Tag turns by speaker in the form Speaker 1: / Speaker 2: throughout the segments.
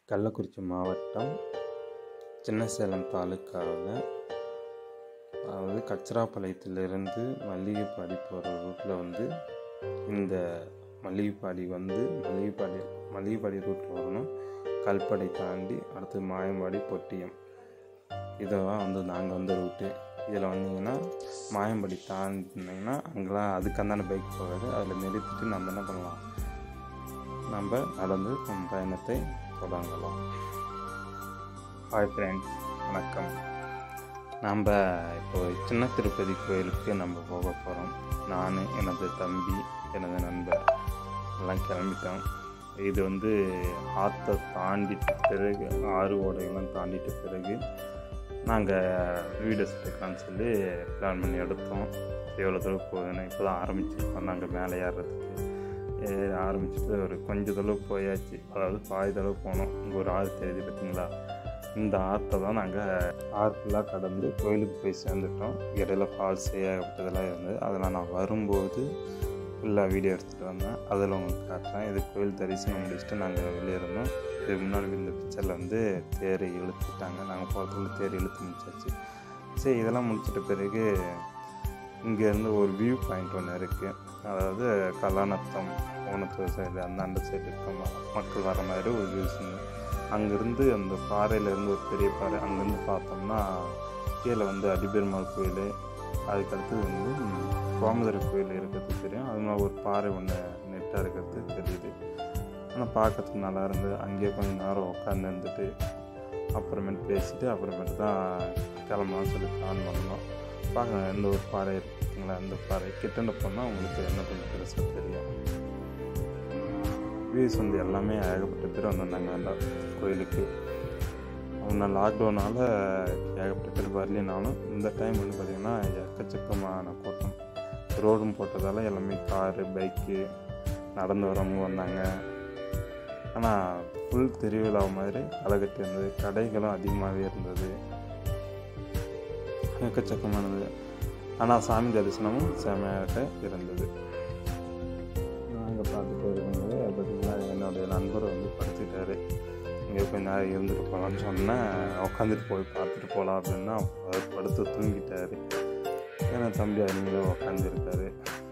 Speaker 1: கள்ளக்குறிச்சி மாவட்டம் சின்னசேலம் தாலுக்காவில் அதாவது கச்சராப்பாளையத்திலிருந்து மல்லிகைப்பாடி போகிற ரூட்டில் வந்து இந்த மல்லிகைப்பாடி வந்து மல்லிகைப்பாடி மல்லிகைப்பாடி ரூட்டில் வரணும் கல்படை தாண்டி அடுத்து மாயம்பாடி பொட்டியம் இதெல்லாம் வந்து நாங்கள் வந்த ரூட்டு இதில் வந்தீங்கன்னா மாயம்படி தாண்டினீங்கன்னா அங்கெல்லாம் அதுக்கு அந்தான பைக் போகாது அதில் நிறுத்திட்டு நம்ம என்ன பண்ணலாம் நம்ம நடந்து நம் பயணத்தை தொடங்கலாம் ஹாய் ஃப்ரெண்ட்ஸ் வணக்கம் நம்ம இப்போ சின்ன திருப்பதி கோயிலுக்கு நம்ம போக போகிறோம் நான் எனது தம்பி எனது நண்பர் எல்லாம் கிளம்பிட்டோம் இது வந்து ஆற்றை தாண்டிட்ட பிறகு ஆறு ஓடையெல்லாம் தாண்டிட்ட பிறகு நாங்கள் வீடியோஸ் எடுக்கலாம்னு சொல்லி பிளான் பண்ணி எடுத்தோம் எவ்வளோ தூரம் போகுதுன்னு இப்போ தான் ஆரம்பிச்சிருக்கோம் நாங்கள் மேலே ஏறுறதுக்கு ஏற ஆரம்பிச்சுட்டு ஒரு கொஞ்சம் தளவு போயாச்சு அதாவது பாதி தளவு போனோம் இங்கே ஒரு ஆறு தெரியுது பார்த்தீங்களா இந்த ஆற்றை தான் நாங்கள் ஆறு ஃபுல்லாக கடந்து கோயிலுக்கு போய் சேர்ந்துட்டோம் இடையில ஃபால்ஸ் ஏகப்பட்டதெல்லாம் இருந்தது அதெல்லாம் நான் வரும்போது ஃபுல்லாக வீடியோ எடுத்துகிட்டு வந்தேன் அதில் உங்களுக்கு காட்டுறேன் இது கோயில் தரிசனம் முடிச்சுட்டு நாங்கள் வெளியே இருந்தோம் இதுக்கு முன்னாடி இந்த பிக்சரில் வந்து தேர் இழுத்துட்டாங்க நாங்கள் போகிறதுக்குள்ள தேர் இழுத்து முடிச்சாச்சு சரி இதெல்லாம் முடிச்சிட்ட பிறகு இங்கேருந்து ஒரு வியூ பாயிண்ட் ஒன்று இருக்குது அதாவது கல்லாநத்தம் ஊனத்தூர் சைடு அந்தாண்ட சைடு இருக்க ம- மக்கள் வர மாதிரி ஒரு வியூஸ் அங்கேருந்து அந்த பாறையிலேருந்து ஒரு பெரிய பாறை அங்கேருந்து பார்த்தோம்னா கீழே வந்து அடிபெருமாள் கோயில் அதுக்கு அடுத்தது வந்து ம், கோமதுரை கோயில் இருக்கிறது தெரியும் அது மாதிரி ஒரு பாறை ஒன்று நெட்டாக இருக்கிறது தெரியுது ஆனால் பார்க்கறதுக்கு நல்லா இருந்தது அங்கேயே கொஞ்சம் நேரம் உட்காந்து இருந்துட்டு அப்புறமேட்டு பேசிட்டு அப்புறமேட்டு தான் கிளம்பலாம்னு சொல்லி பிளான் பண்ணோம் பார்க்கலாம் எந்த ஒரு பாறை இருக்குங்களா அந்த பாறை கிட்டண்ட போனால் உங்களுக்கு என்ன கொஞ்சம் பெருசாக தெரியும் வியூஸ் வந்து எல்லாமே ஏகப்பட்ட பேர் வந்திருந்தாங்க அந்த கோயிலுக்கு முன்ன லாக்டவுனால் ஏகப்பட்ட பேர் வரலினாலும் இந்த டைம் வந்து பார்த்திங்கன்னா எக்கச்சக்கமான கூட்டம் ரோடும் போட்டதால் எல்லாமே காரு பைக்கு நடந்து வரவங்க வந்தாங்க ஆனால் ஃபுல் திருவிழா மாதிரி அழகட்டு இருந்தது கடைகளும் அதிகமாகவே இருந்தது எக்கச்சக்கமானது ஆனால் சாமி தரிசனமும் செமையாக இருந்தது நாங்கள் பார்த்துட்டு இருக்கும்போது பார்த்தீங்கன்னா என்னுடைய நண்பர் வந்து படுத்துட்டாரு இங்கே கொஞ்ச நேரம் இருந்துட்டு போகலான்னு சொன்னேன் உட்காந்துட்டு போய் பார்த்துட்டு போகலாம் அப்படின்னா அவர் படுத்து தூங்கிட்டாரு ஏன்னா தம்பி அருமையில் உட்காந்துருக்காரு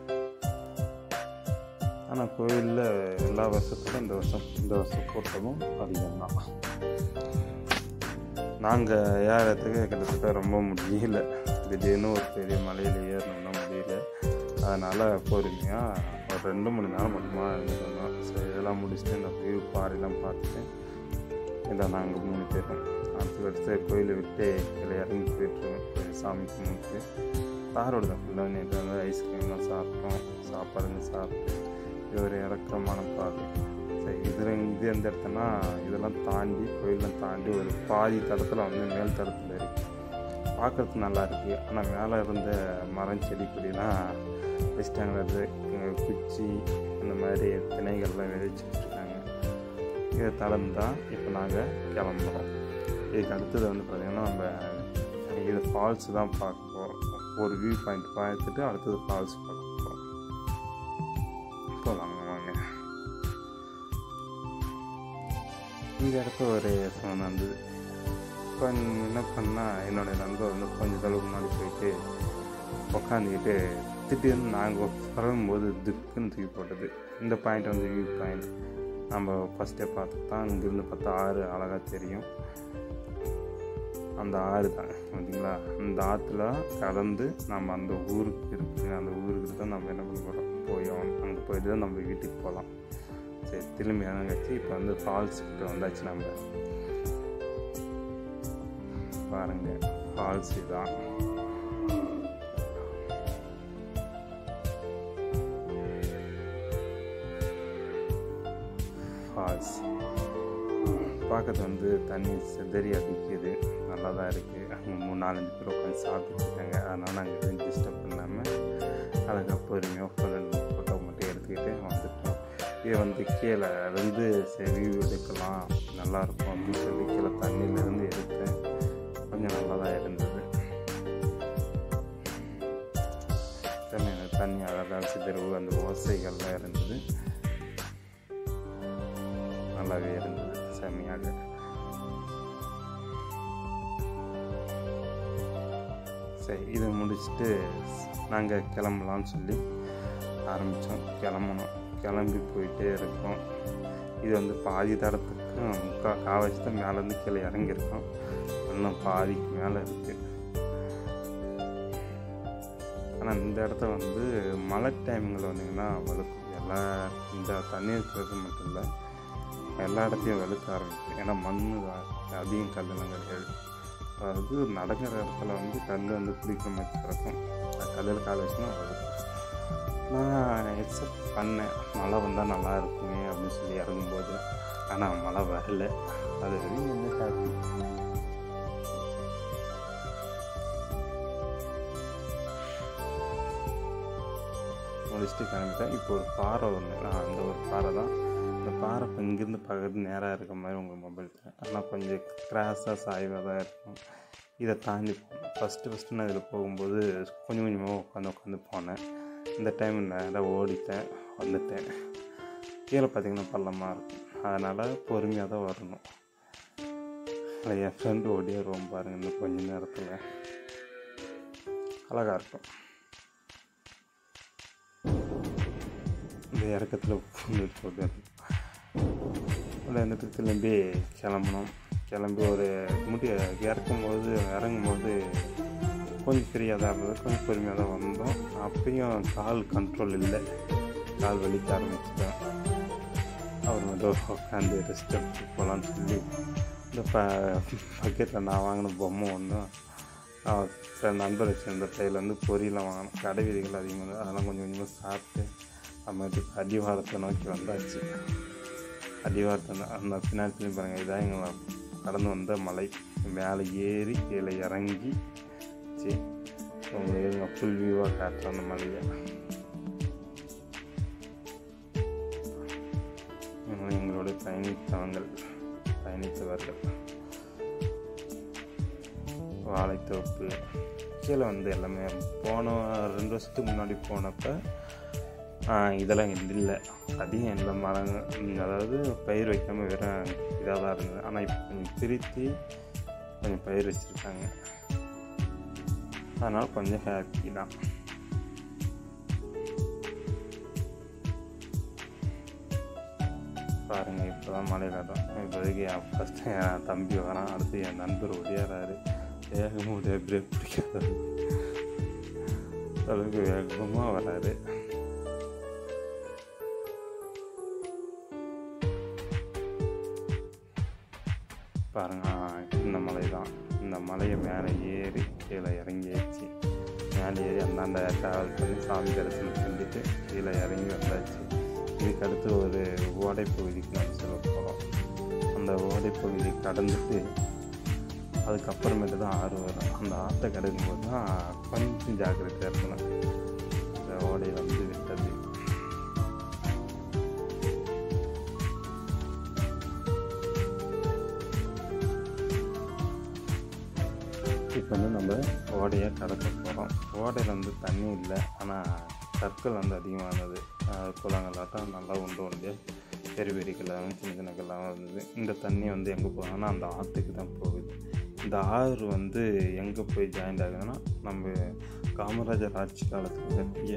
Speaker 1: ஆனால் கோயிலில் எல்லா வருஷத்துக்கும் இந்த வருஷம் இந்த வருஷம் கூட்டமும் அதிகம்தான் நாங்கள் ஏறத்துக்கு கிட்டத்தட்ட ரொம்ப முடியல திடீர்னு ஒரு பெரிய மலையில் ஏறணும்னா முடியல அதனால் பொறுமையாக ஒரு ரெண்டு மணி நேரம் மட்டுமா இருந்துருந்தோம் சரி இதெல்லாம் முடிச்சுட்டு இந்த வியூ பாறைலாம் பார்த்துட்டு இதை நாங்கள் மூணு பேரும் அடுத்து அடுத்து கோயிலை விட்டு கீழே இறங்கி போயிட்டுருக்கோம் போய் சாமி கும்பிட்டு காரோட தான் ஃபுல்லாக நேற்று வந்து ஐஸ்கிரீம்லாம் சாப்பிட்டோம் சாப்பாடுங்க சாப்பிட்டு இது ஒரு இறக்கமான பாதை சரி இதில் இது எந்த இடத்துனா இதெல்லாம் தாண்டி கோயிலெலாம் தாண்டி ஒரு பாதி தடத்தில் வந்து மேல் தடத்தில் இருக்குது பார்க்கறதுக்கு நல்லா இருக்குது ஆனால் மேலே இருந்த மரம் செடி கொடிலாம் வச்சிட்டாங்க குச்சி அந்த மாதிரி திணைகள்லாம் விதைச்சி வச்சுருக்காங்க இதை தடந்து தான் இப்போ நாங்கள் கிளம்புறோம் இதுக்கு அடுத்தது வந்து பார்த்திங்கன்னா நம்ம இது ஃபால்ஸ் தான் பார்க்க போகிறோம் ஒரு வியூ பாயிண்ட் பார்த்துட்டு அடுத்தது ஃபால்ஸ் பார்க்க போகிறோம் போகலாங்க வாங்க இந்த இடத்துல ஒரு சமம் நடந்தது இப்போ என்ன பண்ணால் என்னுடைய நண்பர் வந்து கொஞ்சம் தொலைவு முன்னாடி போயிட்டு உக்காந்துக்கிட்டு திடீர்னு நாங்கள் வரும்போது திக்குன்னு தூக்கி போட்டது இந்த பாயிண்ட் வந்து வியூ பாயிண்ட் நம்ம ஃபஸ்ட்டே பார்த்து தான் இங்கேருந்து பார்த்தா ஆறு அழகாக தெரியும் அந்த ஆறு தான் பார்த்தீங்களா அந்த ஆற்றுல கடந்து நம்ம அந்த ஊருக்கு இருக்குது அந்த ஊருக்கு தான் நம்ம என்ன பண்ண போகிறோம் போய் அங்கே போயிட்டு தான் நம்ம வீட்டுக்கு போகலாம் சரி திரும்பி இறங்காச்சு இப்போ வந்து ஃபால்ஸ் கிட்ட வந்தாச்சு நம்ம பாருங்க ஃபால்ஸ் இதான் ஃபால்ஸ் பார்க்கறது வந்து தண்ணி சிதறி அடிக்குது நல்லா தான் இருக்குது அங்கே மூணு நாலஞ்சு பேர் உட்காந்து சாப்பிட்டுட்டு இருக்காங்க அதனால் நாங்கள் எதுவும் டிஸ்டர்ப் பண்ணாமல் அழகாக பொறுமையாக ஃபோட்டோ ஃபோட்டோ மட்டும் எடுத்துக்கிட்டு வந்துட்டோம் இது வந்து கீழே இருந்து சரி வியூ எடுக்கலாம் நல்லாயிருக்கும் அப்படின்னு சொல்லி கீழே தண்ணியிலேருந்து எடுத்தேன் கொஞ்சம் நல்லா தான் இருந்தது தண்ணி தண்ணி அழகாக சிதறவு அந்த ஓசைகள்லாம் இருந்தது நல்லாவே இருந்தது செம்ம அருமையாக சரி இதை முடிச்சுட்டு நாங்கள் கிளம்பலான்னு சொல்லி ஆரம்பித்தோம் கிளம்பணும் கிளம்பி போயிட்டே இருக்கோம் இது வந்து பாதி தடத்துக்கும் முக்கால் காவச்சு தான் மேலேருந்து கீழே இறங்கியிருக்கோம் இன்னும் பாதிக்கு மேலே இருக்குது ஆனால் இந்த இடத்த வந்து மழை டைமிங்கில் வந்தீங்கன்னா வழுக்கும் எல்லா இந்த தண்ணி இருக்கிறது மட்டும் இல்லை எல்லா இடத்தையும் வெளுக்க ஆரம்பிக்கும் ஏன்னா மண் அதிகம் கல்லெல்லாம் கிடையாது அதாவது நடக்கிற இடத்துல வந்து கல் வந்து பிடிக்கிற மாதிரி கிடக்கும் கல்லில் கால் வச்சுன்னா வழுக்கும் நான் எக்ஸப்ட் பண்ணேன் மழை வந்தால் நல்லா இருக்குமே அப்படின்னு சொல்லி இறங்கும்போது ஆனால் மழை வரல அது வரையும் என்ன ஹாப்பி முடிச்சுட்டு கிளம்பிட்டேன் இப்போ ஒரு பாறை ஒன்று அந்த ஒரு பாறை தான் இந்த பாறை இப்போ இங்கேருந்து பார்க்கறது நேராக இருக்க மாதிரி உங்கள் மொபைல் ஆனால் கொஞ்சம் கிராஸாக சாய்வாக தான் இருக்கும் இதை தாண்டி போனேன் ஃபஸ்ட்டு ஃபஸ்ட்டு நான் இதில் போகும்போது கொஞ்சம் கொஞ்சமாக உட்காந்து உட்காந்து போனேன் இந்த டைம் நேராக ஓடிட்டேன் வந்துட்டேன் கீழே பார்த்தீங்கன்னா பள்ளமாக இருக்கும் அதனால் பொறுமையாக தான் வரணும் அதில் என் ஃப்ரெண்டு ஓடியாருவோம் பாருங்கள் இன்னும் கொஞ்ச நேரத்தில் அழகாக இருக்கும் இந்த இறக்கத்தில் பூண்டு போட்டு அதில் இருந்துட்டு திரும்பி கிளம்பணும் கிளம்பி ஒரு முடி இறக்கும்போது இறங்கும்போது கொஞ்சம் ஃப்ரீயாக தான் இருந்தது கொஞ்சம் பொறுமையாக தான் வந்தோம் அப்பயும் கால் கண்ட்ரோல் இல்லை கால் வலிக்க ஆரம்பிச்சிட்டேன் அவர் வந்து உட்காந்து ரெஸ்ட் எடுத்து போகலான்னு சொல்லி இந்த ப பக்கெட்டில் நான் வாங்கின பொம்மை ஒன்று அவர் நண்பர் வச்சிருந்த டையில் வந்து பொரியெலாம் வாங்கினோம் கடை வீதிகள் அதிகமாக அதெல்லாம் கொஞ்சம் கொஞ்சமாக சாப்பிட்டு அப்புறமேட்டு அடிவாரத்தை நோக்கி வந்தாச்சு அடிவாரத்தை அந்த பின்னாடி திரும்பி பாருங்கள் இதான் எங்களை கடந்து வந்த மலை மேலே ஏறி கீழே இறங்கி சரி உங்களுக்கு ஃபுல் வியூவாக காட்டுறேன் அந்த மலையை எங்களுடைய பயணித்தவங்கள் பயணித்தவர்கள் வாழைத்தோப்பு கீழே வந்து எல்லாமே போன ரெண்டு வருஷத்துக்கு முன்னாடி போனப்போ இதெல்லாம் இல்லை அதிகம் இல்லை மரங்கள் அதாவது பயிர் வைக்காமல் வெறும் இதாக தான் இருந்தது ஆனால் இப்போ கொஞ்சம் திருத்தி கொஞ்சம் பயிர் வச்சுருக்காங்க அதனால் கொஞ்சம் ஹாப்பி தான் பாருங்கள் இப்போ தான் மழையில் தான் இப்போதைக்கு என் ஃபஸ்ட்டு என் தம்பி வரான் அடுத்து என் நண்பர் ஒடியாராரு வேகமாக ஒடியா பிரேக் பிடிக்காது அளவுக்கு வேகமாக வராரு பாருங்க இந்த மலை தான் இந்த மலையை மேலே ஏறி கீழே இறங்கியாச்சு மேலே ஏறி அந்தாண்ட ட்ராவல் பண்ணி சாமி தரிசனம் செஞ்சுட்டு கீழே இறங்கி வந்தாச்சு இதுக்கு அடுத்து ஒரு ஓடை பகுதிக்கு நம்ம சொல்ல போகிறோம் அந்த ஓடை பகுதி கடந்துட்டு அதுக்கப்புறமேட்டு தான் ஆறு வரும் அந்த ஆற்றை கடக்கும்போது தான் கொஞ்சம் ஜாக்கிரதையாக இருக்கணும் இந்த ஓடை வந்து விட்டது இப்போ வந்து நம்ம ஓடையை கடக்க போகிறோம் ஓடையில் வந்து தண்ணி இல்லை ஆனால் கற்கள் வந்து அதிகமானது குளங்களாட்டம் நல்லா உண்டு உண்டு பெரிய பெரிய கல்லாகவும் சின்ன சின்ன கல்லாகவும் இருந்தது இந்த தண்ணி வந்து எங்கே போகுதுன்னா அந்த ஆற்றுக்கு தான் போகுது இந்த ஆறு வந்து எங்கே போய் ஜாயிண்ட் ஆகுதுன்னா நம்ம காமராஜர் ஆட்சி காலத்தில் கட்டிய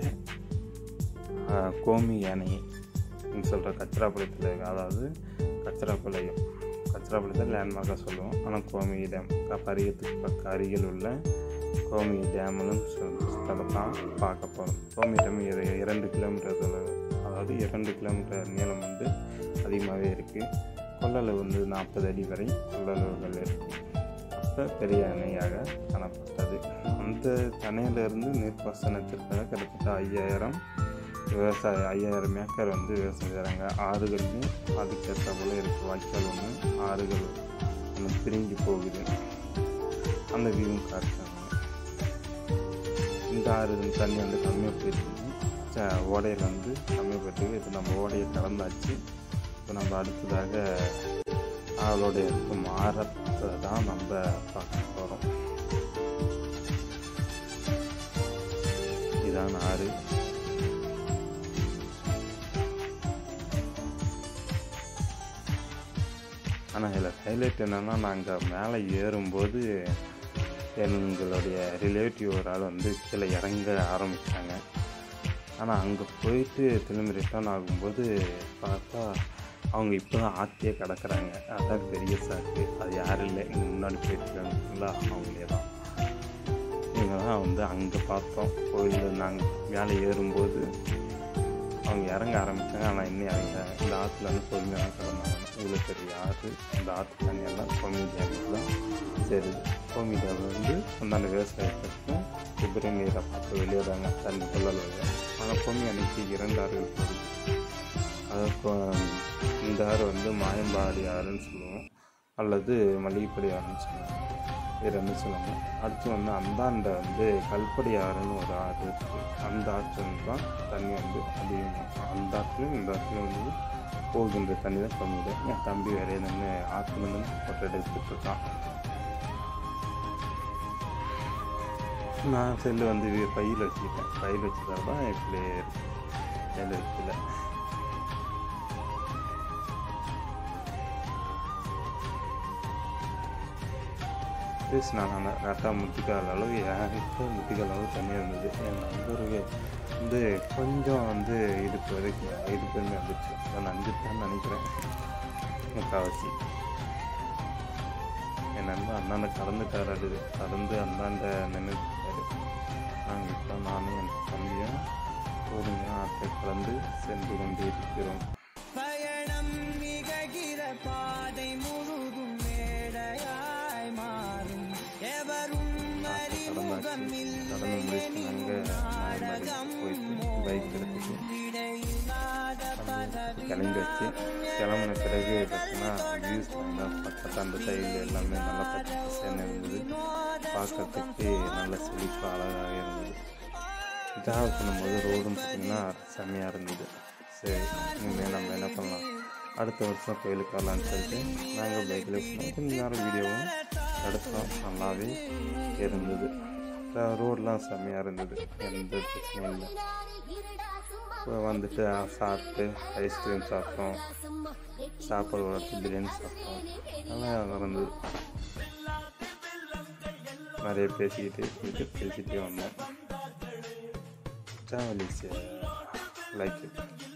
Speaker 1: கோமி யானை சொல்கிற கச்சிராப்பாளையத்தில் அதாவது கச்சிராப்பாளையம் கச்சிராப்பாளையத்தில் லேண்ட்மார்க்காக சொல்லுவோம் ஆனால் கோமி டேம் பரியத்துக்கு பக்க அருகில் உள்ள கோமி டேம்னு தான் பார்க்க போகிறோம் கோமி டேம் இரண்டு கிலோமீட்டர் தொலைவு அதாவது இரண்டு கிலோமீட்டர் நீளம் வந்து அதிகமாகவே இருக்குது கொள்ளளவு வந்து நாற்பது அடி வரை கொள்ளளவுகள் இருக்குது அப்போ பெரிய அணையாக காணப்பட்டது அந்த அணையிலிருந்து நீர்ப்பாசனத்திற்காக கிட்டத்தட்ட ஐயாயிரம் விவசாய ஐயாயிரம் ஏக்கர் வந்து விவசாயம் செய்கிறாங்க ஆறுகள்லையும் அதுக்கேற்ற போல் இருக்குது வாய்க்கால் ஒன்று ஆறுகள் ஒன்று பிரிஞ்சு போகுது அந்த வியூவும் காட்டுறாங்க இந்த ஆறு தண்ணி வந்து கம்மியாக போயிருக்கு ஓடையில் வந்து கம்மியாக போயிருக்கு இப்போ நம்ம ஓடையை கலந்தாச்சு இப்போ நம்ம அடுத்ததாக அவளோடைய இருக்கும் ஆரத்தை தான் நம்ம பார்க்க போகிறோம் இதான் ஆறு ஆனால் இதில் ஹைலைட் என்னென்னா நாங்கள் மேலே ஏறும்போது எங்களுடைய ரிலேட்டிவ் ஒரு ஆள் வந்து கீழே இறங்க ஆரம்பித்தாங்க ஆனால் அங்கே போயிட்டு திரும்பி ரிட்டர்ன் ஆகும்போது பார்த்தா அவங்க இப்போ தான் ஆற்றியே கிடக்குறாங்க அதான் பெரிய சாக்கு அது யாரும் இல்லை இங்கே முன்னாடி போயிட்டுருக்காங்களா அவங்களே தான் இவங்க தான் வந்து அங்கே பார்த்தோம் கோயில் நாங்கள் மேலே ஏறும்போது அவங்க இறங்க ஆரம்பித்தாங்க ஆனால் இன்னும் இறங்க இந்த ஆற்றுல வந்து பொறுமையாக தான் கிடந்தாங்க இவ்வளோ பெரிய ஆறு இந்த ஆற்று தண்ணியெல்லாம் கோமிடியாவில் தான் சரி கோமிடியாவில் வந்து அந்தாண்ட விவசாயத்துக்கும் உபரி நீரை பார்த்து வெளியே தாங்க தண்ணி கொள்ளல் வரும் ஆனால் கோமி அன்னைக்கு இரண்டு ஆறுகள் போகுது அதுக்கு இந்த ஆறு வந்து மாயம்பாடி ஆறுன்னு சொல்லுவோம் அல்லது மல்லிகைப்படி ஆறுன்னு சொல்லுவோம் இது ரெண்டும் சொல்லுவாங்க அடுத்து வந்து அந்தாண்ட வந்து கல்படி ஆறுன்னு ஒரு ஆறு இருக்குது அந்த ஆற்று தான் தண்ணி வந்து அதிகமாக அந்த ஆற்றுலையும் இந்த ஆற்றுலையும் வந்து போகின்ற தண்ணி தான் கம்மி தான் என் தம்பி வேற நின்று ஆற்றுல நின்று ஃபோட்டோ எடுத்துட்டு இருக்கான் நான் செல்லு வந்து வி- பையில் வச்சுக்கிட்டேன் பையில் வச்சுதான் தான் இப்படி இருக்கு கையில் வைக்கல பேசினான் நான் கரெக்டாக முட்டிக்கால் அளவு எனக்கு முட்டிக்கால் அளவு தண்ணி இருந்தது என் நண்பருக்கு வந்து கொஞ்சம் வந்து இடுப்பு வரைக்கும் இடுப்பு வரைக்கும் வந்துச்சு அதை நஞ்சுட்டான்னு நினைக்கிறேன் முக்கால்வாசி என் நண்பன் அந்தாண்ட கடந்துட்டார் அது கடந்து அந்தாண்ட நின்றுட்டாரு நாங்கள் இப்போ நானும் என் தம்பியும் பொறுமையாக ஆற்றை கலந்து சென்று கொண்டு இருக்கிறோம்
Speaker 2: பயணம் நிகழ்கிற பாதை முழுதும் மேடையாய் மாறும் எவரும் அறிமுகம்
Speaker 1: கடந்து முடிச்சு நாங்கள் நாயன்மாடி போயிட்டு பைக் எடுத்துட்டு
Speaker 2: இடையில்லாத பதவி
Speaker 1: கிளம்பி வச்சு கிளம்புன பிறகு பார்த்தீங்கன்னா வியூஸ் வந்து பக்கத்து அந்த சைடில் எல்லாமே நல்லா பச்சை பசேன்னு இருந்தது பார்க்கறதுக்கு நல்ல செழிப்பாக அழகாக இருந்தது டிராவல் பண்ணும்போது ரோடும் பார்த்தீங்கன்னா செம்மையாக இருந்தது சரி இனிமேல் நம்ம என்ன பண்ணலாம் அடுத்த வருஷம் கோயிலுக்கு வரலான்னு சொல்லிட்டு நாங்கள் பைக்கில் போனோம் கொஞ்ச நேரம் வீடியோவும் எடுத்தோம் நல்லாவே இருந்தது ரோடெலாம் செம்மையாக இருந்தது எந்த பிரச்சனையும் இல்லை இப்போ வந்துட்டு சாப்பிட்டு ஐஸ்கிரீம் சாப்பிட்டோம் சாப்பாடு வளர்த்து பிரியாணி சாப்பிட்டோம் நல்லா இருந்தது நிறைய பேசிக்கிட்டு போயிட்டு பேசிகிட்டே வந்தோம் ட்ராவல் இஸ் லைக் இட்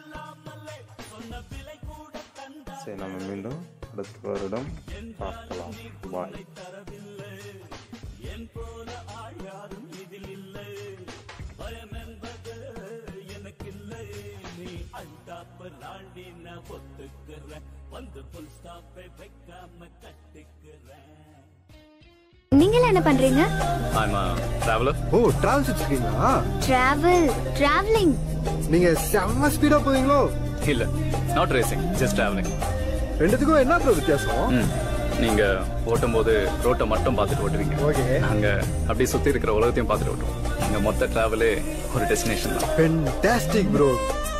Speaker 1: சரி நம்ம மீண்டும் அடுத்த வருடம் பார்க்கலாம் பாய்
Speaker 3: நீங்கள என்ன பண்றீங்க
Speaker 4: I'm a traveler.
Speaker 5: ஓ டிராவல்ஸ் வச்சிருக்கீங்களா
Speaker 3: டிராவல் டிராவலிங்
Speaker 5: நீங்க செம்ம ஸ்பீடா போவீங்களோ
Speaker 4: இல்ல நாட் ரேசிங் ஜஸ்ட் டிராவலிங்
Speaker 5: ரெண்டுத்துக்கும் என்ன ப்ரோ வித்தியாசம்
Speaker 4: நீங்க ஓட்டும் போது ரோட்டை மட்டும் பார்த்துட்டு ஓட்டுவீங்க
Speaker 5: ஓகே
Speaker 4: நாங்க அப்படியே சுத்தி இருக்கிற உலகத்தையும் பார்த்துட்டு ஓட்டுவோம் எங்க மொத்த டிராவலே ஒரு டெஸ்டினேஷன் தான்
Speaker 5: ஃபென்டாஸ்டிக் ப்ரோ